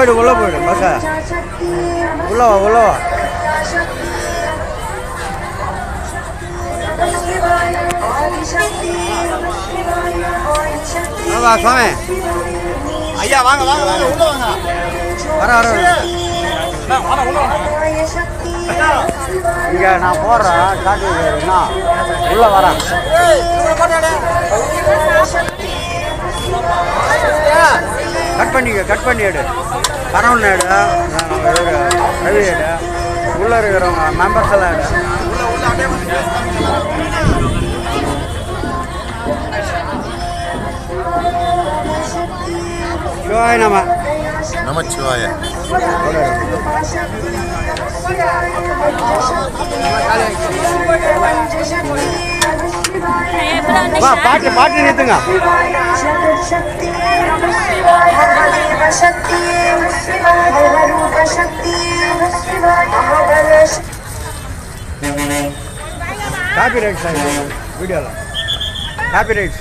போயிடு உள்ள போயிடு பச உள்ள வா உள்ள வா வா, வா சுவாமி ஐயா வாங்க வாங்க வாங்க உள்ள வாங்க வர வர இங்க நான் போடுறேன் காட்டு என்ன உள்ள வரேன் கட் பண்ணிக்க கட் பண்ணி எடு கரவன் எடு இவரு, ரவி எடு உள்ள இருக்கிறவங்க மெம்பர்ஸ் எல்லாம் எடு சிவாய் நம்ம நமச்சிவாய வா பாட்டு பாட்டு நிறுத்துங்க காப்பி ரைட்ஸ் வீடியோவில் காப்பி ரைட்ஸ்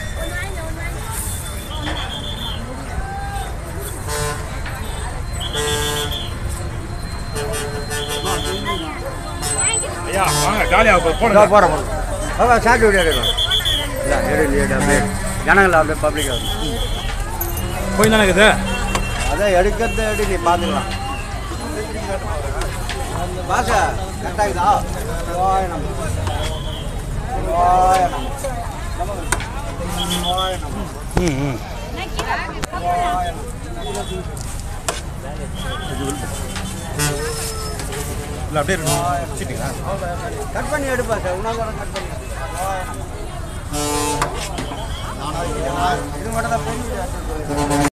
ஐயா வாங்க காலியாக இதோ போடுங்க போகிறேன் போகிறேன் பாப்பா ஷார்ட் வீடியோ எடுக்கணும் இல்லை எடு நீ எடு அப்படியே ஜனங்கள் அப்படியே பப்ளிக் ஆகும் போய் தானே இருக்குது அதான் எடுக்கிறத எடு நீ பார்த்துக்கலாம் பாஷா கரெக்டாகுதா சிவாய நம்ம சிவாய நம்ம சிவாய நம்ம ம் ம் இல்ல அப்படியே இருக்கணும் சீட்டுங்களா கட் பண்ணி எடுப்பா சார் உணவு கட் பண்ணி சிவாய நம்ம. இது மட்டும் தான் பெரிய